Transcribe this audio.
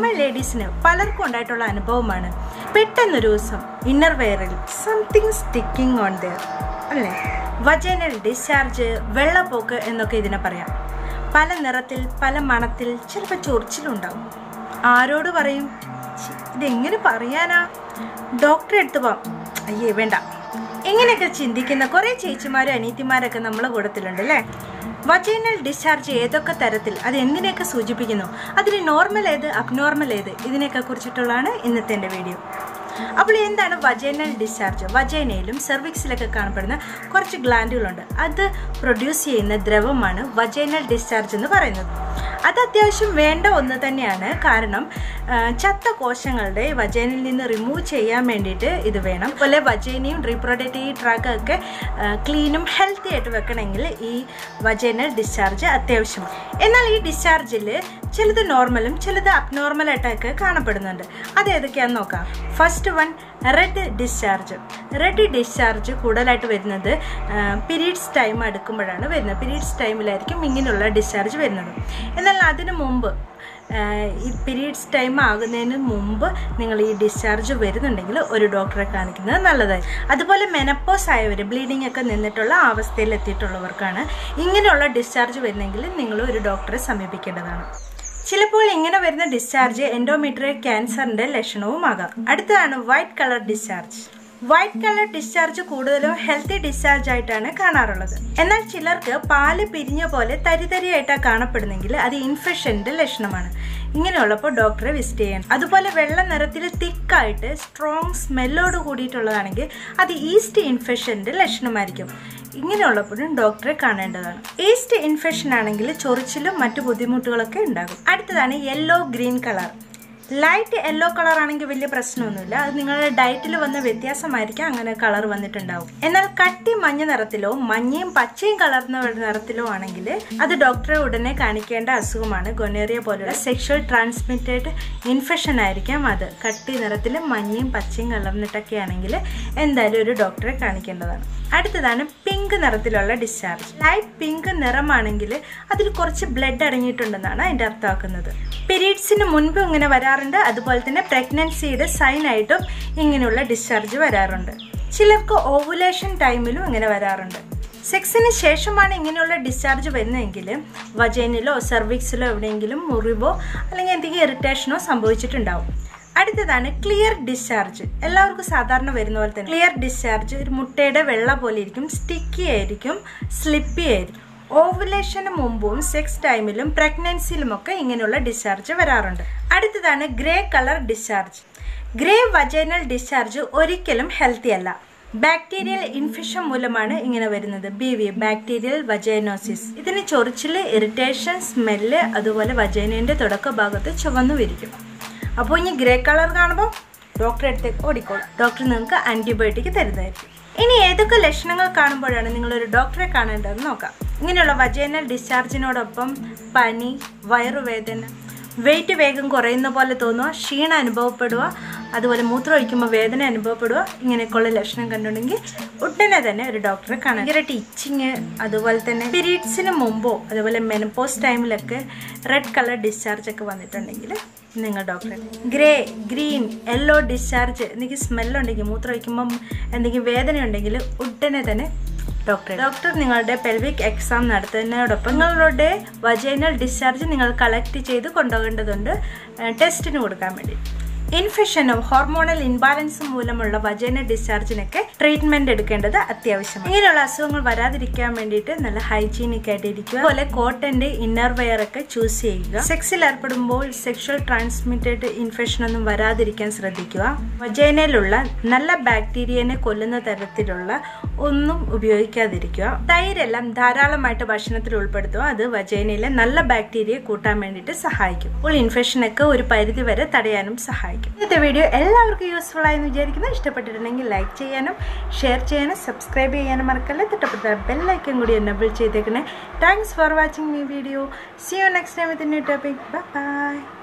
നമ്മൾ ലേഡീസിന് പലർക്കും ഉണ്ടായിട്ടുള്ള അനുഭവമാണ് പെട്ടെന്നൊരു ദിവസം ഇന്നർ വെയറിൽ സംതിങ് സ്റ്റിക്കിംഗ് ഓൺ ദെയർ അല്ലേ വജനൽ ഡിസ്ചാർജ് വെള്ളപ്പോക്ക് എന്നൊക്കെ ഇതിനെ പറയാം പല നിറത്തിൽ പല മണത്തിൽ ചിലപ്പോൾ ചൊറിച്ചിലുണ്ടാവും ആരോട് പറയും ഛി, ഇതെങ്ങനെ പറയാനാ ഡോക്ടറെ അടുത്ത് പോവാം അയ്യേ വേണ്ട ഇങ്ങനെയൊക്കെ ചിന്തിക്കുന്ന കുറേ ചേച്ചിമാരും അനീത്തിമാരൊക്കെ നമ്മളെ കൂട്ടത്തിലുണ്ട് അല്ലേ വജൈനൽ ഡിസ്ചാർജ് ഏതൊക്കെ തരത്തിൽ അത് എന്തിനെയൊക്കെ സൂചിപ്പിക്കുന്നു അതിന് നോർമൽ ഏത് അബ്നോർമൽ ഏത് ഇതിനെയൊക്കെ കുറിച്ചിട്ടുള്ളതാണ് ഇന്നത്തെ എൻ്റെ വീഡിയോ അപ്പോൾ എന്താണ് വജൈനൽ ഡിസ്ചാർജ് വജൈനയിലും സെർവിക്സിലൊക്കെ കാണപ്പെടുന്ന കുറച്ച് ഗ്ലാൻഡുകളുണ്ട് അത് പ്രൊഡ്യൂസ് ചെയ്യുന്ന ദ്രവമാണ് വജൈനൽ ഡിസ്ചാർജ് എന്ന് പറയുന്നത് അത് അത്യാവശ്യം വേണ്ട ഒന്ന് തന്നെയാണ് കാരണം ആ, ചത്ത കോശങ്ങളുടെ വജൈനിൽ നിന്ന് റിമൂവ് ചെയ്യാൻ വേണ്ടിയിട്ട് ഇത് വേണം അതുപോലെ വജൈനയും റീപ്രൊഡക്റ്റീവ് ട്രാക്കും ഒക്കെ ക്ലീനും ഹെൽത്തി ആയിട്ട് വെക്കണമെങ്കിൽ ഈ വജൈനൽ ഡിസ്ചാർജ് അത്യാവശ്യമാണ് എന്നാൽ ഈ ഡിസ്ചാർജിൽ ചിലത് നോർമലും ചിലത് അബ്നോർമലായിട്ടൊക്കെ കാണപ്പെടുന്നുണ്ട് അത് ഏതൊക്കെയാണെന്ന് നോക്കാം first one red discharge red discharge കൂടുതലായിട്ട് വരുന്നത് പീരീഡ്സ് ടൈം അടുക്കുമ്പോഴാണ് വരുന്നത് പീരീഡ്സ് ടൈമിലായിരിക്കും ഇങ്ങനെയുള്ള ഡിസ്ചാർജ് വരുന്നത് എന്നാൽ അതിനു മുമ്പ് ആ, ഈ പീരീഡ്സ് ടൈം ആകുന്നതിന് മുമ്പ് നിങ്ങൾ ഈ ഡിസ്ചാർജ് വരുന്നുണ്ടെങ്കിൽ ഒരു ഡോക്ടറെ കാണിക്കുന്നത് നല്ലതായി അതുപോലെ മെനപ്പോസ് ആയവർ ബ്ലീഡിംഗ് ഒക്കെ നിന്നിട്ടുള്ള അവസ്ഥയിൽ എത്തിയിട്ടുള്ളവർക്കാണ് ഇങ്ങനെയുള്ള ഡിസ്ചാർജ് വരുന്നെങ്കിൽ നിങ്ങൾ ഒരു ഡോക്ടറെ സമീപിക്കേണ്ടതാണ് ചിലപ്പോൾ ഇങ്ങനെ വരുന്ന ഡിസ്ചാർജ് എൻഡോമെട്രിയൽ ക്യാൻസറിന്റെ ലക്ഷണവുമാകാം അടുത്തതാണ് white colour discharge white colour discharge കൂടുതലും ഹെൽത്തി ഡിസ്ചാർജ് ആയിട്ടാണ് കാണാറുള്ളത് എന്നാൽ ചിലർക്ക് പാല് പിരിഞ്ഞ പോലെ തരിതരിയായിട്ടാണ് കാണപ്പെടുന്നെങ്കിൽ അത് ഇൻഫെക്ഷന്റെ ലക്ഷണമാണ് ഇങ്ങനെയുള്ളപ്പോൾ ഡോക്ടറെ വിസിറ്റ് ചെയ്യണം അതുപോലെ വെള്ള നിറത്തിൽ തിക്കായിട്ട് സ്ട്രോങ് സ്മെല്ലോട് കൂടിയിട്ടുള്ളതാണെങ്കിൽ അത് ഈസ്റ്റ് ഇൻഫെക്ഷന്റെ ലക്ഷണമായിരിക്കും ഇങ്ങനെയുള്ളപ്പോഴും ഡോക്ടറെ കാണേണ്ടതാണ് ഈസ്റ്റ് ഇൻഫെക്ഷൻ ആണെങ്കിൽ ചൊറിച്ചിലും മറ്റു ബുദ്ധിമുട്ടുകളൊക്കെ ഉണ്ടാകും അടുത്തതാണ് yellow green colour light yellow colour ആണെങ്കിൽ വലിയ പ്രശ്നമൊന്നുമില്ല അത് നിങ്ങളുടെ ഡയറ്റിൽ വന്ന വ്യത്യാസമായിരിക്കും അങ്ങനെ കളർ വന്നിട്ടുണ്ടാവും എന്നാൽ കട്ടി മഞ്ഞ നിറത്തിലോ മഞ്ഞയും പച്ചയും കലർന്ന നിറത്തിലോ ആണെങ്കിൽ അത് ഡോക്ടറെ ഉടനെ കാണിക്കേണ്ട അസുഖമാണ് ഗൊനേറിയ പോലുള്ള സെക്ഷൽ ട്രാൻസ്മിറ്റഡ് ഇൻഫെക്ഷൻ ആയിരിക്കാം അത് കട്ടി നിറത്തിൽ മഞ്ഞയും പച്ചയും കലർന്നിട്ടൊക്കെ ആണെങ്കിൽ എന്തായാലും ഒരു ഡോക്ടറെ കാണിക്കേണ്ടതാണ് അടുത്തതാണ് പിങ്ക് നിറത്തിലുള്ള ഡിസ്ചാർജ് ലൈറ്റ് പിങ്ക് നിറമാണെങ്കിൽ അതിൽ കുറച്ച് ബ്ലഡ് അടങ്ങിയിട്ടുണ്ടെന്നാണ് അതിൻ്റെ അർത്ഥമാക്കുന്നത് പീരീഡ്സിന് മുൻപ് ഇങ്ങനെ വരാറുണ്ട് അതുപോലെ തന്നെ പ്രഗ്നൻസിയുടെ സൈൻ ആയിട്ടും ഇങ്ങനെയുള്ള ഡിസ്ചാർജ് വരാറുണ്ട് ചിലർക്ക് ഓവുലേഷൻ ടൈമിലും ഇങ്ങനെ വരാറുണ്ട് സെക്സിന് ശേഷമാണ് ഇങ്ങനെയുള്ള ഡിസ്ചാർജ് വരുന്നതെങ്കിൽ വജൈനിലോ സെർവിക്സിലോ എവിടെയെങ്കിലും മുറിവോ അല്ലെങ്കിൽ എന്തെങ്കിലും ഇറിറ്റേഷനോ സംഭവിച്ചിട്ടുണ്ടാവും അടുത്തതാണ് ക്ലിയർ ഡിസ്ചാർജ് എല്ലാവർക്കും സാധാരണ വരുന്ന പോലെ തന്നെ ക്ലിയർ ഡിസ്ചാർജ് ഒരു മുട്ടയുടെ വെള്ള പോലെ ഇരിക്കും സ്റ്റിക്കി ആയിരിക്കും സ്ലിപ്പി ആയിരിക്കും ഓവുലേഷന് മുമ്പും സെക്സ് ടൈമിലും പ്രഗ്നൻസിയിലുമൊക്കെ ഇങ്ങനെയുള്ള ഡിസ്ചാർജ് വരാറുണ്ട് അടുത്തതാണ് grey colour discharge grey vaginal discharge ഒരിക്കലും ഹെൽത്തി അല്ല ബാക്ടീരിയൽ ഇൻഫെക്ഷൻ മൂലമാണ് ഇങ്ങനെ വരുന്നത് ബി വി ബാക്ടീരിയൽ വജൈനോസിസ് ഇതിന് ചൊറിച്ചില് ഇറിറ്റേഷൻ സ്മെല്ല് അതുപോലെ വജൈനയുടെ തുടക്ക ഭാഗത്ത് ചുവന്നു വിരിക്കും അപ്പോൾ ഇനി ഗ്രേ കളർ കാണുമ്പോൾ ഡോക്ടറെ അടുത്തേക്ക് ഓടിക്കോളും ഡോക്ടർ നിങ്ങൾക്ക് ആന്റിബയോട്ടിക് തരുന്നതായിരിക്കും ഇനി ഏതൊക്കെ ലക്ഷണങ്ങൾ കാണുമ്പോഴാണ് നിങ്ങളൊരു ഡോക്ടറെ കാണേണ്ടതെന്ന് നോക്കാം ഇങ്ങനെയുള്ള വജൈനൽ ഡിസ്ചാർജിനോടൊപ്പം പനി വയറുവേദന വെയിറ്റ് വേഗം കുറയുന്ന പോലെ തോന്നുക ക്ഷീണം അനുഭവപ്പെടുക അതുപോലെ മൂത്രം ഒഴിക്കുമ്പോൾ വേദന അനുഭവപ്പെടുക ഇങ്ങനെയൊക്കെയുള്ള ലക്ഷണം കണ്ടുണ്ടെങ്കിൽ ഉടനെ തന്നെ ഒരു ഡോക്ടറെ കാണാം ഭയങ്കര ടീച്ചിങ് അതുപോലെ തന്നെ പീരീഡ്സിന് മുമ്പോ അതുപോലെ മെനപ്പോസ് ടൈമിലൊക്കെ റെഡ് കളർ ഡിസ്ചാർജ് ഒക്കെ വന്നിട്ടുണ്ടെങ്കിൽ നിങ്ങൾ ഡോക്ടറെ ഗ്രേ ഗ്രീൻ യെല്ലോ ഡിസ്ചാർജ് എന്തെങ്കിലും സ്മെല്ലുണ്ടെങ്കിൽ മൂത്രം ഒഴിക്കുമ്പം എന്തെങ്കിലും വേദന ഉണ്ടെങ്കിൽ ഉടനെ തന്നെ ഡോക്ടർ ഡോക്ടർ നിങ്ങളുടെ പെൽവിക് എക്സാം നടത്തുന്നതിനോടൊപ്പം നിങ്ങളുടെ വജൈനൽ ഡിസ്ചാർജ് നിങ്ങൾ കളക്ട് ചെയ്ത് കൊണ്ടുപോകേണ്ടതുണ്ട് ടെസ്റ്റിന് കൊടുക്കാൻ വേണ്ടി ഇൻഫെക്ഷനും ഹോർമോണൽ ഇൻബാലൻസും മൂലമുള്ള വജൈന ഡിസ്ചാർജിനൊക്കെ ട്രീറ്റ്മെന്റ് എടുക്കേണ്ടത് അത്യാവശ്യമാണ് ഇങ്ങനെയുള്ള അസുഖങ്ങൾ വരാതിരിക്കാൻ വേണ്ടിയിട്ട് നല്ല ഹൈജീനിക് ആയിട്ട് ഇരിക്കുക അതുപോലെ കോട്ടന്റെ ഇന്നർ വെയർ ഒക്കെ ചൂസ് ചെയ്യുക സെക്സിൽ ഏർപ്പെടുമ്പോൾ സെക്ഷൽ ട്രാൻസ്മിറ്റഡ് ഇൻഫെക്ഷൻ ഒന്നും വരാതിരിക്കാൻ ശ്രദ്ധിക്കുക വജൈനയിലുള്ള നല്ല ബാക്ടീരിയനെ കൊല്ലുന്ന തരത്തിലുള്ള ഒന്നും ഉപയോഗിക്കാതിരിക്കുക തൈരെല്ലാം ധാരാളമായിട്ട് ഭക്ഷണത്തിൽ ഉൾപ്പെടുത്തുക അത് വജൈനയിലെ നല്ല ബാക്ടീരിയയെ കൂട്ടാൻ വേണ്ടിയിട്ട് സഹായിക്കും അപ്പോൾ ഇൻഫെക്ഷനൊക്കെ ഒരു പരിധി വരെ തടയാനും സഹായിക്കും ഇന്നത്തെ വീഡിയോ എല്ലാവർക്കും യൂസ്ഫുൾ ആയെന്ന് വിചാരിക്കുന്നു ഇഷ്ടപ്പെട്ടിട്ടുണ്ടെങ്കിൽ ലൈക്ക് ചെയ്യാനും ഷെയർ ചെയ്യാനും സബ്സ്ക്രൈബ് ചെയ്യാനും മറക്കല്ലേ തൊട്ടപ്പെട്ട ബെല്ലൈക്കൻ കൂടി എനബിൾ ചെയ്തേക്കണേ thanks for watching me video see you next time with new topic by